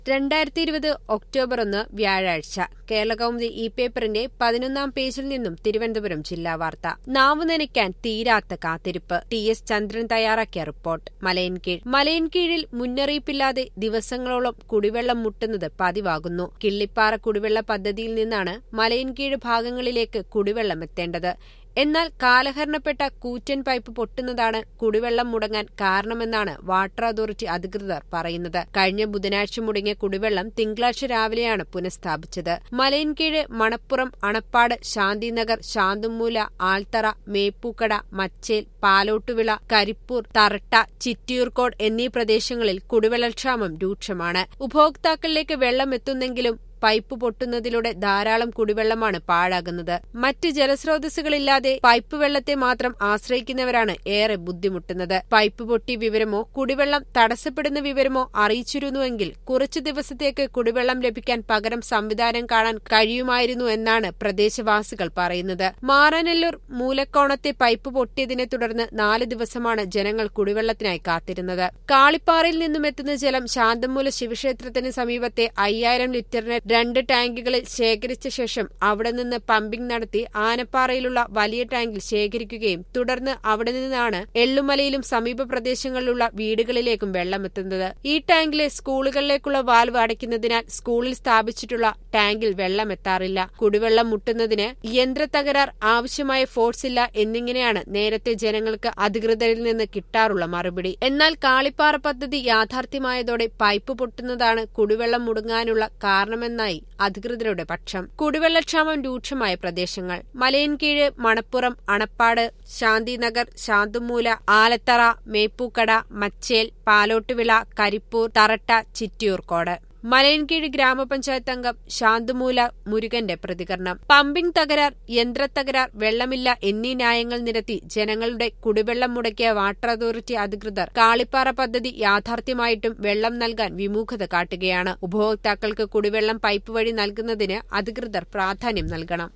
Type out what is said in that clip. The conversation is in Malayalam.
രണ്ടായിരത്തി ഇരുപത് ഒക്ടോബർ ഒന്ന് വ്യാഴാഴ്ച കേരളകൗമുദി ഈ പേപ്പറിന്റെ പതിനൊന്നാം പേജിൽ നിന്നും തിരുവനന്തപുരം ജില്ലാ വാർത്ത നാവു നനയ്ക്കാൻ തീരാത്ത കാത്തിരിപ്പ് ടി എസ് ചന്ദ്രൻ തയ്യാറാക്കിയ റിപ്പോർട്ട് മലയൻകീഴ് മലയൻകീഴിൽ മുന്നറിയിപ്പില്ലാതെ ദിവസങ്ങളോളം കുടിവെള്ളം മുട്ടുന്നത് പതിവാകുന്നു കിള്ളിപ്പാറ കുടിവെള്ള പദ്ധതിയിൽ നിന്നാണ് മലയൻകീഴ് ഭാഗങ്ങളിലേക്ക് കുടിവെള്ളം എത്തേണ്ടത് എന്നാൽ കാലഹരണപ്പെട്ട കൂറ്റൻ പൈപ്പ് പൊട്ടുന്നതാണ് കുടിവെള്ളം മുടങ്ങാൻ കാരണമെന്നാണ് വാട്ടർ അതോറിറ്റി അധികൃതർ പറയുന്നത് കഴിഞ്ഞ ബുധനാഴ്ച മുടങ്ങിയ കുടിവെള്ളം തിങ്കളാഴ്ച രാവിലെയാണ് പുനഃസ്ഥാപിച്ചത് മലയൻകീഴ് മണപ്പുറം അണപ്പാട് ശാന്തിനഗർ ശാന്തുമൂല ആൽത്തറ മേപ്പൂക്കട മച്ചേൽ പാലോട്ടുവിള കരിപ്പൂർ തറട്ട ചിറ്റിയൂർക്കോട് എന്നീ പ്രദേശങ്ങളിൽ കുടിവെള്ളക്ഷാമം രൂക്ഷമാണ് ഉപഭോക്താക്കളിലേക്ക് വെള്ളം എത്തുന്നെങ്കിലും പൈപ്പ് പൊട്ടുന്നതിലൂടെ ധാരാളം കുടിവെള്ളമാണ് പാഴാകുന്നത് മറ്റ് ജലസ്രോതസ്സുകളില്ലാതെ പൈപ്പ് വെള്ളത്തെ മാത്രം ആശ്രയിക്കുന്നവരാണ് ഏറെ ബുദ്ധിമുട്ടുന്നത് പൈപ്പ് പൊട്ടിയ വിവരമോ കുടിവെള്ളം തടസ്സപ്പെടുന്ന വിവരമോ അറിയിച്ചിരുന്നുവെങ്കിൽ കുറച്ചു ദിവസത്തേക്ക് കുടിവെള്ളം ലഭിക്കാൻ പകരം സംവിധാനം കാണാൻ കഴിയുമായിരുന്നു എന്നാണ് പ്രദേശവാസികൾ പറയുന്നത് മാറാനെല്ലൂർ മൂലക്കോണത്തെ പൈപ്പ് പൊട്ടിയതിനെ തുടർന്ന് നാല് ദിവസമാണ് ജനങ്ങൾ കുടിവെള്ളത്തിനായി കാത്തിരുന്നത് കാളിപ്പാറയിൽ നിന്നും എത്തുന്ന ജലം ശാന്തമൂല ശിവക്ഷേത്രത്തിന് സമീപത്തെ അയ്യായിരം ലിറ്ററിന് രണ്ട് ടാങ്കുകളിൽ ശേഖരിച്ച ശേഷം അവിടെ നിന്ന് പമ്പിംഗ് നടത്തി ആനപ്പാറയിലുള്ള വലിയ ടാങ്കിൽ ശേഖരിക്കുകയും തുടർന്ന് അവിടെ നിന്നാണ് എള്ളുമലയിലും സമീപ പ്രദേശങ്ങളിലുള്ള വീടുകളിലേക്കും വെള്ളമെത്തുന്നത് ഈ ടാങ്കിലെ സ്കൂളുകളിലേക്കുള്ള വാൽവ് അടയ്ക്കുന്നതിനാൽ സ്കൂളിൽ സ്ഥാപിച്ചിട്ടുള്ള ടാങ്കിൽ വെള്ളമെത്താറില്ല കുടിവെള്ളം മുട്ടുന്നതിന് യന്ത്ര തകരാർ ആവശ്യമായ ഫോഴ്സ് ഇല്ല എന്നിങ്ങനെയാണ് നേരത്തെ ജനങ്ങൾക്ക് അധികൃതരിൽ നിന്ന് കിട്ടാറുള്ള മറുപടി എന്നാൽ കാളിപ്പാറ പദ്ധതി യാഥാർത്ഥ്യമായതോടെ പൈപ്പ് പൊട്ടുന്നതാണ് കുടിവെള്ളം മുടങ്ങാനുള്ള കാരണമെന്നായി അധികൃതരുടെ പക്ഷം കുടിവെള്ളക്ഷാമം രൂക്ഷമായ പ്രദേശങ്ങൾ മലയൻകീഴ് മണപ്പുറം അണപ്പാട് ശാന്തിനഗർ ശാന്തുമൂല ആലത്തറ മേപ്പൂക്കട മച്ചേൽ പാലോട്ടുവിള കരിപ്പൂർ തറട്ട ചിറ്റിയൂർക്കോട് മലയൻകീഴ് ഗ്രാമപഞ്ചായത്ത് അംഗം ശാന്തുമൂല മുരുകന്റെ പ്രതികരണം പമ്പിംഗ് തകരാർ യന്ത്രത്തകരാർ വെള്ളമില്ല എന്നീ ന്യായങ്ങൾ നിരത്തി ജനങ്ങളുടെ കുടിവെള്ളം മുടക്കിയ വാട്ടർ അതോറിറ്റി അധികൃതർ കാളിപ്പാറ പദ്ധതി യാഥാർത്ഥ്യമായിട്ടും വെള്ളം നൽകാൻ വിമുഖത കാട്ടുകയാണ് ഉപഭോക്താക്കൾക്ക് കുടിവെള്ളം പൈപ്പ് വഴി നൽകുന്നതിന് അധികൃതർ പ്രാധാന്യം നൽകണം